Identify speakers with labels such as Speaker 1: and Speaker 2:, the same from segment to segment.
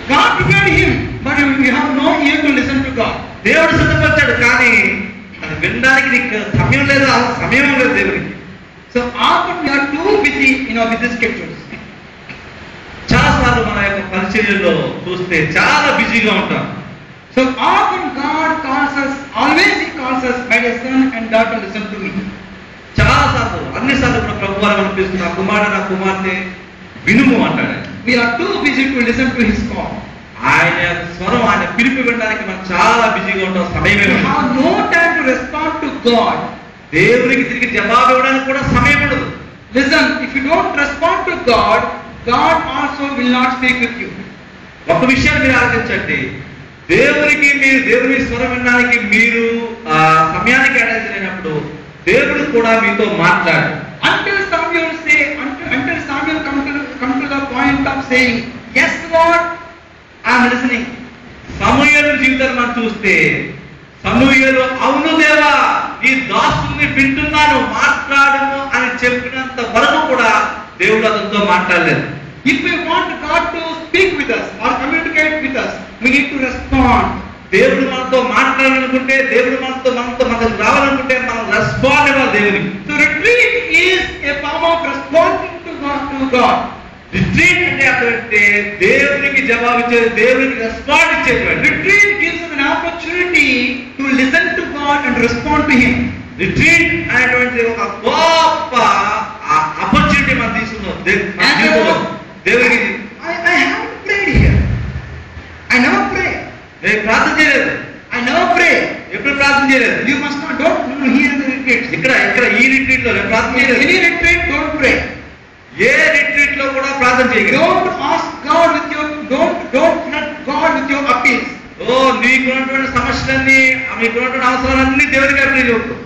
Speaker 1: God prepared him, but you you have no ear to listen to God.
Speaker 2: దేవుడు సిద్ధపరిచాడు కానీ అది వినడానికి నీకు సమయం లేదు ఆ సమయం లేదు దేవునికి
Speaker 1: So often we are too busy, you know, with the scriptures.
Speaker 2: చాలాసార్లు మన యొక్క పరిచర్యల్లో చూస్తే చాలా బిజీగా ఉంటాం
Speaker 1: So often God calls us, always He calls us, my dear son and daughter, listen to me.
Speaker 2: చాలా సార్లు అన్ని సార్లు కూడా ప్రభు వారు అనిపిస్తుంది నా కుమారుడు నా కుమార్తె వినుము అంటాడు ఆయన.
Speaker 1: We are too busy to listen to His call.
Speaker 2: ఆయన యొక్క స్వరం ఆయన పిలుపు వినడానికి మనం చాలా బిజీగా ఉంటాం సమయమే
Speaker 1: We
Speaker 2: ఉండదు.
Speaker 1: have no time to respond to God.
Speaker 2: దేవునికి తిరిగి జవాబు ఇవ్వడానికి కూడా సమయం ఉండదు
Speaker 1: Listen, if you don't respond to God, God also will not speak with you.
Speaker 2: ఒక విషయాన్ని మీరు ఆలోచించండి దేవునికి మీరు దేవుని స్వరం వినడానికి మీరు ఆ సమయాన్ని కేటాయించలేనప్పుడు దేవుడు కూడా మీతో మాట్లాడు
Speaker 1: Until Samuel say, until, until Samuel come to, come to the point of saying, Yes, Lord, I am listening.
Speaker 2: సమూహలు జీవితాన్ని మనం చూస్తే సమూహలు అవును దేవా ఈ దాసుని వింటున్నాను మాట్లాడును అని చెప్పినంత వరకు కూడా దేవుడు అతనితో మాట్లాడలేదు
Speaker 1: If we want God to speak with us or communicate with us, we need to respond.
Speaker 2: దేవుడు మనతో మాట్లాడాలనుకుంటే దేవుడు మనతో మనతో మనకు రావాలనుకుంటే మనం రెస్పాండ్ ఇవ్వాలి దేవునికి
Speaker 1: So retreat is a form of responding to God. To God.
Speaker 2: Retreat అంటే అటువంటి దేవునికి జవాబు ఇచ్చేది దేవునికి రెస్పాండ్ ఇచ్చేటువంటి
Speaker 1: Retreat gives us an opportunity to listen to God and respond to Him.
Speaker 2: Retreat అనేటువంటి ఒక గొప్ప ఆపర్చునిటీ మనం తీసుకున్నాం దే- మన జీవితంలో దేవునికి
Speaker 1: I, I haven't prayed here. I never pray.
Speaker 2: నేను ప్రార్థన చేయలేదు
Speaker 1: I never pray.
Speaker 2: ఎప్పుడు ప్రార్థన చేయలేదు
Speaker 1: You must not, don't, no, here in the retreats.
Speaker 2: ఇక్కడ ఇక్కడ ఈ రిట్రీట్ లో నేను ప్రార్థన
Speaker 1: In
Speaker 2: చేయలేదు
Speaker 1: any retreat, don't pray.
Speaker 2: ఏ రిట్రీట్ లో కూడా ప్రార్థన చేయలేదు
Speaker 1: Don't ask God with your, don't, don't flood God with your appeals.
Speaker 2: ఓ నీకున్నటువంటి సమస్యలన్నీ మీకున్నటువంటి అవసరాలన్నీ దేవునికి అప్లై చేయవద్దు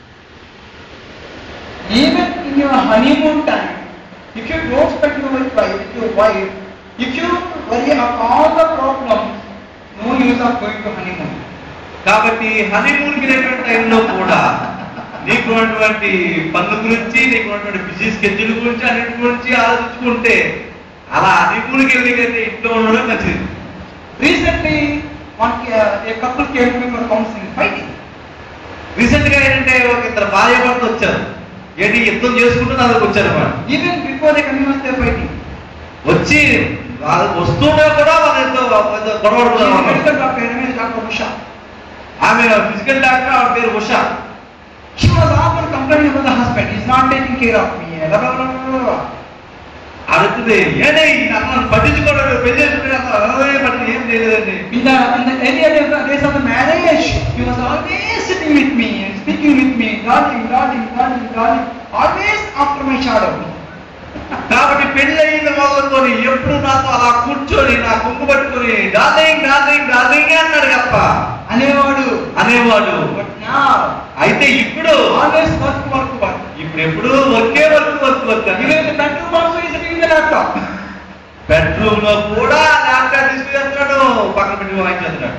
Speaker 1: Even in your honeymoon time, if you don't spend your life with your wife, if you worry about all the problems, no use of going to honeymoon.
Speaker 2: కాబట్టి honeymoon కి వెళ్ళేటువంటి టైంలో కూడా నీకు ఉన్నటువంటి పనుల గురించి నీకు ఉన్నటువంటి బిజీ స్కెడ్యూల్ గురించి అన్నిటి గురించి ఆలోచించుకుంటే అలా హనీమూన్ కి వెళ్ళి కంటే ఇంట్లో ఉండడం మంచిది
Speaker 1: Recently, one, uh, a couple came to me for counseling, fighting.
Speaker 2: Recent గా ఏంటంటే ఒక ఇద్దరు భార్య భర్త వచ్చారు ఏంటి యుద్ధం చేసుకుంటూ నా దగ్గరకు వచ్చారు అన్నమాట
Speaker 1: Even before they come in, they're fighting.
Speaker 2: వచ్చి వాళ్ళు వస్తుండే కూడా వాళ్ళతో
Speaker 1: She's a
Speaker 2: గొడవడుతున్నారు
Speaker 1: medical doctor, her name is Dr. Usha.
Speaker 2: ఆమె ఫిజికల్ డాక్టర్ ఆవిడ పేరు Usha
Speaker 1: She was often complaining about the husband, he's not taking care of me. Blah, blah, blah, blah, blah.
Speaker 2: అడుగుతుంది ఏంటి నన్ను పట్టించుకోవడం పెళ్లి చేసుకునే అసలు అర్థమే పట్టింది ఏం చేయలేదండి
Speaker 1: In the, in the earlier days of- days of the marriage, he was always sitting with me and speaking with me, darling, darling, darling, darling, always after my shadow.
Speaker 2: కాబట్టి పెళ్ళయిన మొదలుకొని ఎప్పుడు నాతో అలా కూర్చొని నా కుంకు పట్టుకొని డార్లింగ్ డార్లింగ్ డార్లింగ్ అన్నాడు తప్ప
Speaker 1: అనేవాడు
Speaker 2: అనేవాడు
Speaker 1: But now,
Speaker 2: అయితే ఇప్పుడు
Speaker 1: always work, work, work.
Speaker 2: ఇప్పుడు ఎప్పుడు ఒకే work work work
Speaker 1: Even in the bedroom also, he's sitting in the laptop.
Speaker 2: Bedroom లో కూడా ల్యాప్టాప్ తీసుకుని పక్కన పెట్టి వాయించేస్తున్నాడు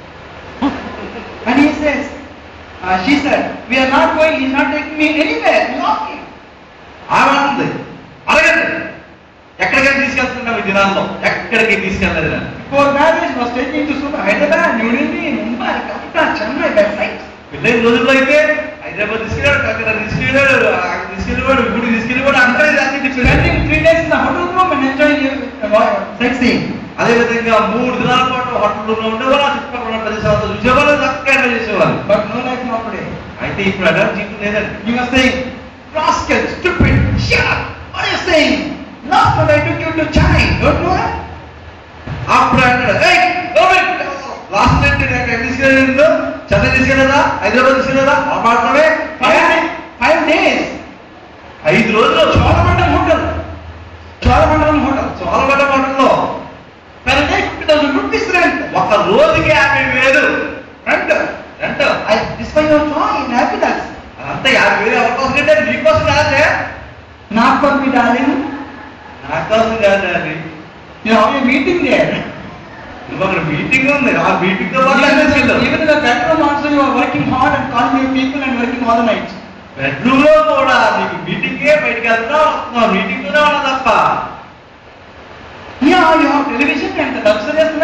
Speaker 1: And he says, uh, she said, we are not going, he's not taking me anywhere, walking.
Speaker 2: ఆమె అంటుంది అడగండి ఎక్కడికైనా తీసుకెళ్తున్నావు ఈ దినాల్లో ఎక్కడికి తీసుకెళ్ళలేదు నన్ను.
Speaker 1: Before marriage, was taking to Supa, Hyderabad, New Delhi, Mumbai, Calcutta, Chennai by flight.
Speaker 2: పెళ్ళైన రోజుల్లో అయితే హైదరాబాద్ తీసుకెళ్ళాడు అక్కడ తీసుకెళ్ళాడు అక్కడ తీసుకెళ్ళాడు గుడి తీసుకెళ్ళాడు అక్కడ అన్ని తీసుకెళ్ళాడు
Speaker 1: Spending three days in the hotel room and enjoying uh, sightseeing.
Speaker 2: అదే విధంగా మూడు దినాల పాటు హోటల్లో ఉండేవాళ్ళు ఆ చుట్టుపక్కల ఉన్న ప్రదేశాలతో చూసేవాళ్ళు చక్కగా ఎంజాయ్ చేసేవాళ్ళు
Speaker 1: But no life now today.
Speaker 2: అయితే ఇప్పుడు అలా జీవితం లేదండి
Speaker 1: You are saying, rascal, stupid, shut up. What are you saying? Last month I took you to Chennai, don't you know that?
Speaker 2: అప్పుడు అంటాడు "ఏయ్, గవర్నమెంట్, లాస్ట్ ఏంటి నాకు ఎక్కడ తీసుకెళ్ళలేదు చెన్నై తీసుకెళ్ళదా హైదరాబాద్ తీసుకెళ్ళదా ఆ మాత్రమే
Speaker 1: Five, days- five days.
Speaker 2: ఐదు రోజులు
Speaker 1: Cholamandalam hotel. Cholamandalam hotel.
Speaker 2: చోళగడ్డ మండలంలో
Speaker 1: Per day, 50,000 rupees rent.
Speaker 2: ఒక రోజుకి యాభై వేలు
Speaker 1: Rent.
Speaker 2: ఎంత
Speaker 1: I, this was your choice, happiness.
Speaker 2: అంత యాభై వేలు ఎవరి కోసం కంటే నీకోసం కాదే
Speaker 1: Not for me, darling.
Speaker 2: నా కోసం కాదు అది
Speaker 1: You have a meeting there.
Speaker 2: నువ్వు అక్కడ మీటింగ్ ఉంది ఆ మీటింగ్ తో పాటు
Speaker 1: Even,
Speaker 2: తీసుకెళ్ళు
Speaker 1: even in the bedroom also you are working hard and calling your people and working all the night.
Speaker 2: Bedroom లో కూడా నీకు మీటింగే బయటికి వెళ్తున్నావు వస్తున్నావు మీటింగ్ తోనే ఉన్నా తప్ప
Speaker 1: Yeah, you have television and the luxurious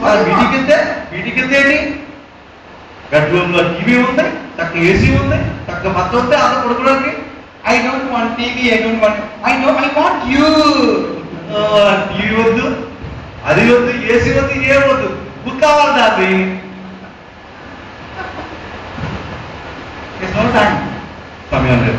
Speaker 2: మన మీటింగ్ వెళ్తే మీటింగ్ వెళ్తే ఏంటి బెడ్రూమ్ లో టీవీ ఉంది చక్క ఏసీ ఉంది చక్క మొత్తం ఉంది అంత పడుకోవడానికి
Speaker 1: I don't want TV, I don't want. I know, I want you.
Speaker 2: TV వద్దు అది వద్దు ఏసీ వద్దు ఏ వద్దు బుక్ కావాలి దాన్ని
Speaker 1: There's no time.
Speaker 2: సమయం లేదు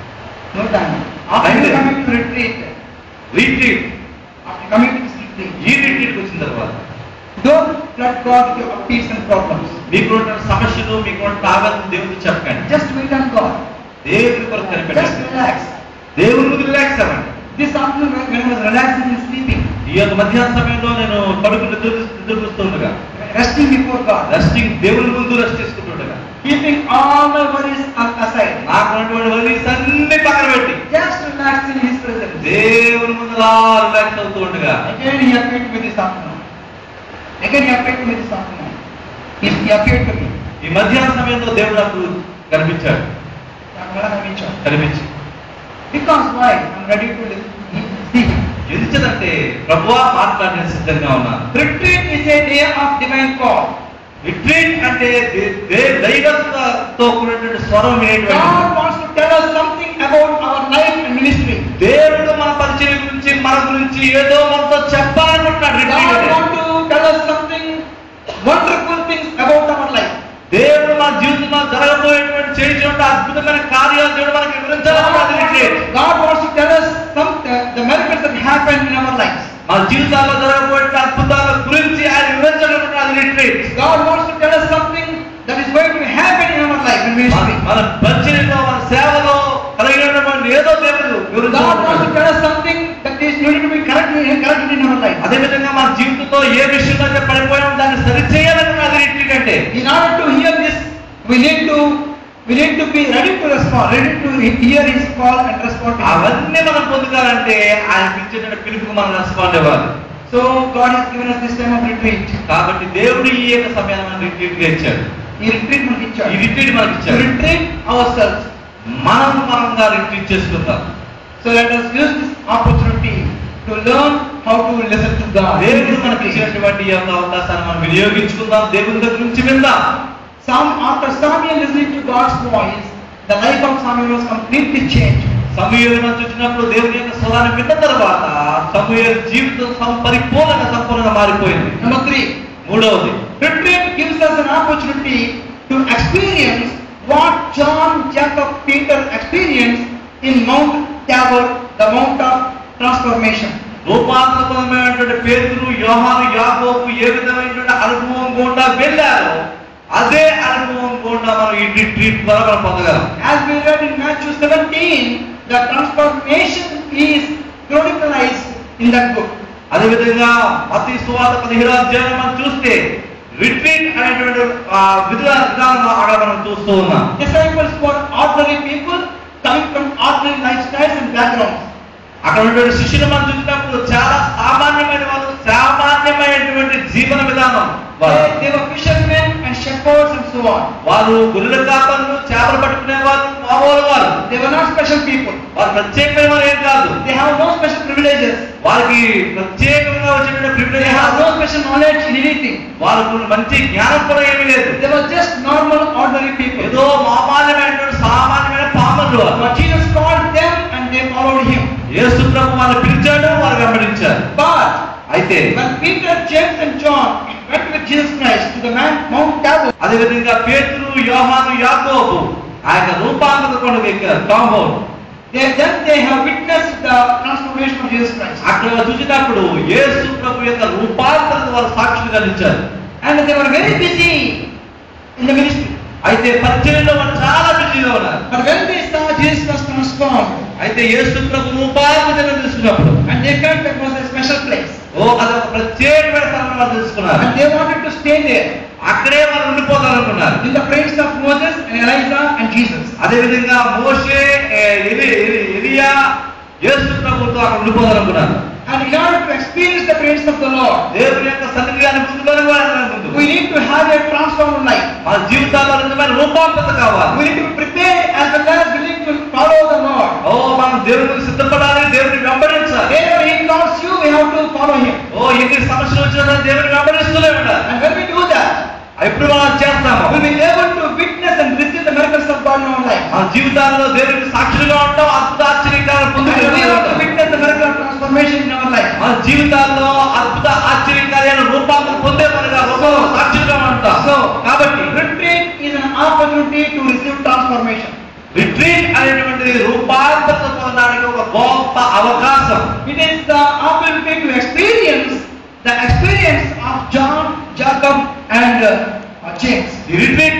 Speaker 1: No time. After
Speaker 2: Time
Speaker 1: you
Speaker 2: there.
Speaker 1: coming to retreat,
Speaker 2: retreat
Speaker 1: after coming to this retreat,
Speaker 2: ఈ రీట్రీట్కి వచ్చిన తర్వాత
Speaker 1: don't flood God with your updates and problems.
Speaker 2: మీకు ఉన్న సమస్యలు మీకు ఉన్న ప్రాబ్లం దేవుడికి చెప్పండి
Speaker 1: Just wait on God.
Speaker 2: దేవుడి కొరకు
Speaker 1: Just
Speaker 2: కనిపెట్టండి
Speaker 1: relax.
Speaker 2: దేవుడి ముందు రిలాక్స్ అవ్వండి
Speaker 1: This afternoon when when I was relaxing and sleeping,
Speaker 2: ఈ యొక్క మధ్యాహ్న సమయంలో నేను పడుకుని నిద్ర నిద్రపోతుండగా
Speaker 1: resting before God,
Speaker 2: రెస్టింగ్ దేవుడి ముందు రెస్ట్ తీసుకుంటుండగా
Speaker 1: keeping all my worries a- aside,
Speaker 2: నాకు ఉన్నటువంటి వరీస్ అన్ని పక్కన పెట్టి
Speaker 1: just relax in His presence.
Speaker 2: దేవుని ముందు అలా రిలాక్స్ అవుతూ ఉండగా
Speaker 1: Again He appeared to me this afternoon. Again He appeared to me this afternoon. He, he appeared to me.
Speaker 2: ఈ మధ్యాహ్న సమయంలో దేవుడు నాకు కనిపించాడు
Speaker 1: I'm gonna have a church.
Speaker 2: కనిపించి
Speaker 1: Because why? I'm ready to listen. see Him.
Speaker 2: ఎందుకంటే ప్రభువా మాట్లాడిన సిద్ధంగా ఉన్నాను
Speaker 1: Retreat is a day of divine call.
Speaker 2: Retreat అంటే దే- దే- దైవత్వతో కూడినటువంటి స్వరం
Speaker 1: God
Speaker 2: వినేటువంటి
Speaker 1: wants to tell us something about our life and ministry.
Speaker 2: దేవుడు మన పరిచయం గురించి మన గురించి ఏదో మనతో చెప్పాలనుకుంటున్నాడు retreat
Speaker 1: God
Speaker 2: అంటే.
Speaker 1: wants to tell us something wonderful things about our life.
Speaker 2: దేవుడు మన జీవితంలో జరగబోయేటువంటి చేయించిన అద్భుతమైన కార్యాలు దేవుడు మనకి వివరించాలనుకున్నది retreat.
Speaker 1: God wants to tell us some the, the miracles that happen in our lives.
Speaker 2: మన జీవితాల్లో జరగబోయే అద్భుతాల గురించి ఆయన వివరించాలనుకున్నది retreat.
Speaker 1: God wants to tell us something that is going to happen in our life and
Speaker 2: మన
Speaker 1: ministry.
Speaker 2: మన పరిచయంలో మన సేవలో కలిగినటువంటి ఏదో దేవుడు
Speaker 1: God wants to
Speaker 2: వివరించాలనుకున్నాడు.
Speaker 1: tell us something that is needed to be corrected, corrected in our life.
Speaker 2: అదే విధంగా మన జీవితంలో ఏ విషయంలో అయితే పడిపోయామో దాన్ని సరిచేయాలనుకున్నది retreat అంటే
Speaker 1: In order to hear this, we need to we need to be ready to respond, ready to hear His call and respond to Him.
Speaker 2: అవన్నీ మనం పొందుకోవాలంటే ఆయన పిలిచేటువంటి పిలుపుకు మనం రెస్పాండ్ అవ్వాలి
Speaker 1: So God has given us this time of retreat.
Speaker 2: కాబట్టి దేవుడు ఈ యొక్క సమయాన్ని మనకి రిట్రీట్ గా ఇచ్చాడు
Speaker 1: ఈ retreat మనకి
Speaker 2: ఈ
Speaker 1: ఇచ్చాడు.
Speaker 2: రిట్రీట్ మనకి
Speaker 1: To
Speaker 2: ఇచ్చాడు
Speaker 1: retreat ourselves.
Speaker 2: మనం మనంగా రిట్రీట్ చేసుకుందాం
Speaker 1: So let us use this opportunity to learn how to listen to God.
Speaker 2: దేవుడు మనకి ఇచ్చినటువంటి ఈ యొక్క అవకాశాన్ని మనం వినియోగించుకుందాం దేవుని దగ్గర నుంచి విందాం
Speaker 1: Some after Samuel listening to God's voice, the life of Samuel was completely changed.
Speaker 2: సమూహలు మనం చూసినప్పుడు దేవుని యొక్క స్వరాన్ని విన్న తర్వాత సమూహ జీవితం సం- పరిపూర్ణంగా సంపూర్ణంగా మారిపోయింది
Speaker 1: Number three,
Speaker 2: మూడవది
Speaker 1: retreat gives us an opportunity to experience what John, Jacob, Peter experienced in Mount Tabor, the Mount of Transformation.
Speaker 2: రూపాంతరమైనటువంటి పేరును యోహాను యాకోబు ఏ విధమైనటువంటి అనుభవం గుండా వెళ్ళారో అదే అనుభవం గుండా మనం ఈ రిట్రీట్ ద్వారా మనం పొందగలం
Speaker 1: As we read in Matthew 17, the transformation is chronicalized in that book.
Speaker 2: అదేవిధంగా మతీ సువార్త పదిహేడు అధ్యాయం మనం చూస్తే రిట్రీట్ అనేటువంటి ఆ, విధుల విధానం అక్కడ మనం చూస్తూ ఉన్నాం
Speaker 1: Disciples were ordinary people coming from ordinary lifestyles and backgrounds.
Speaker 2: అక్కడ ఉన్నటువంటి శిష్యులు మనం చూసినప్పుడు చాలా సామాన్యమైన వాళ్ళు సామాన్యమైనటువంటి జీవన విధానం
Speaker 1: They,
Speaker 2: వారు
Speaker 1: they were fishermen and shepherds and so on.
Speaker 2: వారు గొర్రెల కాపర్లు చేపలు పట్టుకునే వారు మామూలు వారు
Speaker 1: They were not special people.
Speaker 2: వారు ప్రత్యేకమైన వారు ఏం కాదు
Speaker 1: They have no special privileges.
Speaker 2: వారికి ప్రత్యేకంగా వచ్చిన
Speaker 1: They
Speaker 2: privilege
Speaker 1: have no special knowledge in anything.
Speaker 2: వాళ్ళకు మంచి జ్ఞానం కూడా ఏమీ లేదు
Speaker 1: They were just normal, ordinary people.
Speaker 2: ఏదో మామాన్యమైనటువంటి సామాన్యమైన పామరులు వారు.
Speaker 1: But Jesus called them and they followed him.
Speaker 2: యేసు ప్రభు వారిని పిలిచాడు వారు వెంబడించారు
Speaker 1: But
Speaker 2: అయితే
Speaker 1: when Peter, James, and John went with Jesus Christ to the man, Mount Tabor,
Speaker 2: అదేవిధంగా పేతురు యోహాను యాకోబు ఆ యొక్క రూపాంతర కొండకు ఎక్కారు టాంబోన్
Speaker 1: they, then they have witnessed the transformation of Jesus Christ.
Speaker 2: అక్కడ చూసినప్పుడు యేసు ప్రభు యొక్క రూపాంతరం వారు సాక్షులుగా నిలిచారు
Speaker 1: And they were very busy in the ministry.
Speaker 2: అయితే పరిచయంలో వారు చాలా బిజీగా ఉన్నారు
Speaker 1: But when they saw Jesus was transformed,
Speaker 2: అయితే యేసు ప్రభు రూపాంతరం తీసుకున్నప్పుడు
Speaker 1: and they felt that was a special place,
Speaker 2: ఓ అదొక ప్రత్యేకమైన స్థలం వారు తెలుసుకున్నారు
Speaker 1: and they wanted to stay there
Speaker 2: అక్కడే వారు ఉండిపోతారనుకున్నారు
Speaker 1: in the presence of Moses and Elijah and Jesus.
Speaker 2: అదేవిధంగా మోషే ఏ, ఎలి- ఎలి- ఎలియా యేసు ప్రభుతో అక్కడ ఉండిపోతారనుకున్నారు
Speaker 1: And in order to experience the presence of the Lord,
Speaker 2: దేవుని యొక్క సన్నిధిని పొందుకొని వారు ముందు
Speaker 1: we We need to have a transformed life.
Speaker 2: మన జీవితాల్లో నిజమైన రూపాంతత కావాలి
Speaker 1: We need to prepare as well as we need to follow the Lord.
Speaker 2: ఓ మనం దేవునికి సిద్ధపడాలి దేవుని వెంబడించాలి
Speaker 1: Wherever He calls you, we have to follow Him.
Speaker 2: ఓ ఎన్ని సమస్యలు వచ్చినా దేవుని వెంబడిస్తూనే ఉండాలి
Speaker 1: And when we do that,
Speaker 2: ఎప్పుడు మనం చేస్తాము
Speaker 1: we'll be able to witness and receive the miracles of God in our life.
Speaker 2: మన జీవితాల్లో దేవునికి సాక్షులుగా ఉంటాం అద్భుత ఆశ్చర్యకాలను
Speaker 1: And we have to
Speaker 2: పొందుకుంటాం
Speaker 1: witness the miracle of transformation in our life.
Speaker 2: మన జీవితాల్లో అద్భుత ఆశ్చర్యకార్యాల రూపాంతరం పొందే పనిగా రూపంలో సాక్షులుగా ఉంటాం
Speaker 1: So,
Speaker 2: కాబట్టి
Speaker 1: retreat is an opportunity to receive transformation.
Speaker 2: Retreat అనేటువంటిది రూపాంతరం పొందడానికి ఒక గొప్ప అవకాశం
Speaker 1: It is the opportunity to experience the experience of John, Jacob, and uh, James.
Speaker 2: ఈ రిట్రీట్